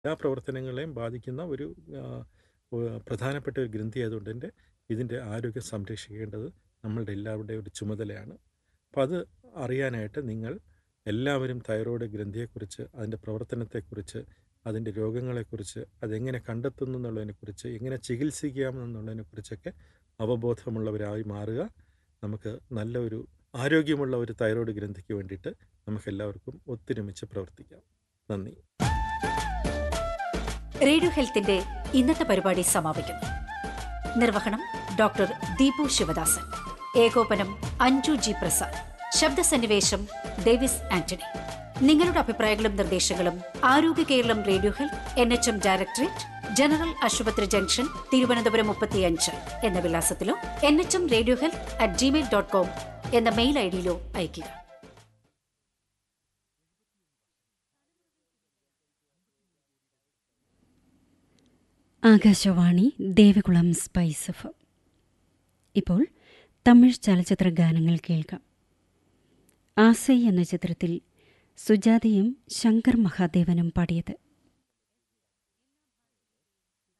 എല്ലാ പ്രവർത്തനങ്ങളെയും ബാധിക്കുന്ന ഒരു ആ, ഒ- പ്രധാനപ്പെട്ട ഒരു ഗ്രന്ഥി ആയതുകൊണ്ട് തന്നെ ഇതിൻ്റെ ആരോഗ്യം സംരക്ഷിക്കേണ്ടത് നമ്മളുടെ എല്ലാവരുടെയും ഒരു ചുമതലയാണ് അപ്പോൾ അത് അറിയാനായിട്ട് നിങ്ങൾ എല്ലാവരും തൈറോയ്ഡ് ഗ്രന്ഥിയെക്കുറിച്ച് അതിൻ്റെ പ്രവർത്തനത്തെക്കുറിച്ച് അതിൻ്റെ രോഗങ്ങളെക്കുറിച്ച് അതെങ്ങനെ കണ്ടെത്തുന്നു എന്നുള്ളതിനെക്കുറിച്ച് എങ്ങനെ ചികിത്സിക്കാമെന്നുള്ളതിനെക്കുറിച്ചൊക്കെ അവബോധമുള്ളവരായി മാറുക നമുക്ക് നല്ല ഒരു ആരോഗ്യമുള്ള ഒരു തൈറോയ്ഡ് ഗ്രന്ഥിക്ക് വേണ്ടിയിട്ട് നമുക്കെല്ലാവർക്കും ഒത്തൊരുമിച്ച് പ്രവർത്തിക്കാം നന്ദി റേഡിയോ ഹെൽത്തിന്റെ ഇന്നത്തെ പരിപാടി സമാപിക്കുന്നു നിർവഹണം ഡോക്ടർ ദീപു ശിവദാസൻ ഏകോപനം അഞ്ജു ജി പ്രസാദ് ശബ്ദസന്നിവേശം ഡേവിസ് ആന്റണി നിങ്ങളുടെ അഭിപ്രായങ്ങളും നിർദ്ദേശങ്ങളും ആരോഗ്യ Keralam radio health N H M directorate general ആശുപത്രി ജംഗ്ഷൻ തിരുവനന്തപുരം മുപ്പത്തിയഞ്ച് എന്ന വിലാസത്തിലോ N H M radio health at Gmail dot com എന്ന മെയിൽ ഐ ഡിയിലോ അയയ്ക്കുക ആകാശവാണി ദേവികുളം സ്പൈസ് എഫ് ഇപ്പോൾ തമിഴ് ചലച്ചിത്ര ഗാനങ്ങൾ കേൾക്കാം ആസൈ എന്ന ചിത്രത്തിൽ സുജാതയും ശങ്കർ മഹാദേവനും പാടിയത്